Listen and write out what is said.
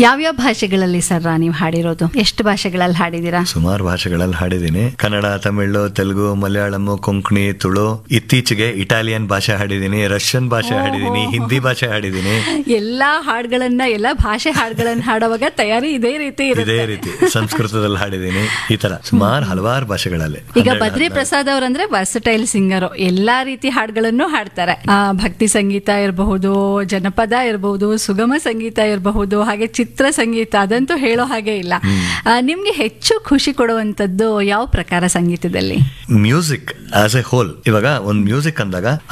ಯಾವ್ಯಾವ ಭಾಷೆಗಳಲ್ಲಿ ಸರ್ ನೀವು ಹಾಡಿರೋದು ಎಷ್ಟು ಭಾಷೆಗಳಲ್ಲಿ ಹಾಡಿದೀರಾ ಸುಮಾರು ಭಾಷೆಗಳಲ್ಲಿ ಹಾಡಿದ್ದೀನಿ ಕನ್ನಡ ತಮಿಳು ತೆಲುಗು ಮಲಯಾಳಂ ಕೊಂಕಣಿ ತುಳು ಇತ್ತೀಚೆಗೆ ಇಟಾಲಿಯನ್ ಭಾಷೆ ಹಾಡಿದ್ದೀನಿ ರಷ್ಯನ್ ಭಾಷೆ ಹಾಡಿದ್ದೀನಿ ಹಿಂದಿ ಭಾಷೆ ಹಾಡಿದ್ದೀನಿ ಎಲ್ಲಾ ಹಾಡುಗಳನ್ನ ಎಲ್ಲಾ ಭಾಷೆ ಹಾಡುಗಳನ್ನ ಹಾಡುವಾಗ ತಯಾರಿ ಇದೇ ರೀತಿ ಇದೇ ಇರುತ್ತೆ ರೀತಿ ಸಂಸ್ಕೃತದಲ್ಲಿ ಹಾಡಿದ್ದೀನಿ ಈ ತರ ಸುಮಾರು ಹಲವಾರು ಭಾಷೆಗಳಲ್ಲಿ ಈಗ ಹನ್ನೆರಡು, ಬದ್ರಿ ಹದಿನಾರು. ಪ್ರಸಾದ್ ಅವರಂದ್ರೆ ವರ್ಸಟೈಲ್ ಸಿಂಗರ್ ಎಲ್ಲಾ ರೀತಿ ಹಾಡುಗಳನ್ನು ಹಾಡ್ತಾರೆ ಆ, ಭಕ್ತಿ ಸಂಗೀತ ಇರಬಹುದು ಜನಪದ ಇರಬಹುದು ಸುಗಮ ಸಂಗೀತ ಇರಬಹುದು ಹಾಗೆ ಚಿತ್ರ ಸಂಗೀತ ಅದಂತೂ ಹೇಳೋ ಹಾಗೆ ಇಲ್ಲ ಆ, ನಿಮ್ಗೆ ಹೆಚ್ಚು ಖುಷಿ ಕೊಡುವಂತದ್ದು ಯಾವ ಪ್ರಕಾರ ಸಂಗೀತದಲ್ಲಿ ಮ್ಯೂಸಿಕ್ ಆಸ್ ಎ ಹೋಲ್ ಇವಾಗ ಒಂದು ಮ್ಯೂಸಿಕ್ ಅಂದಾಗ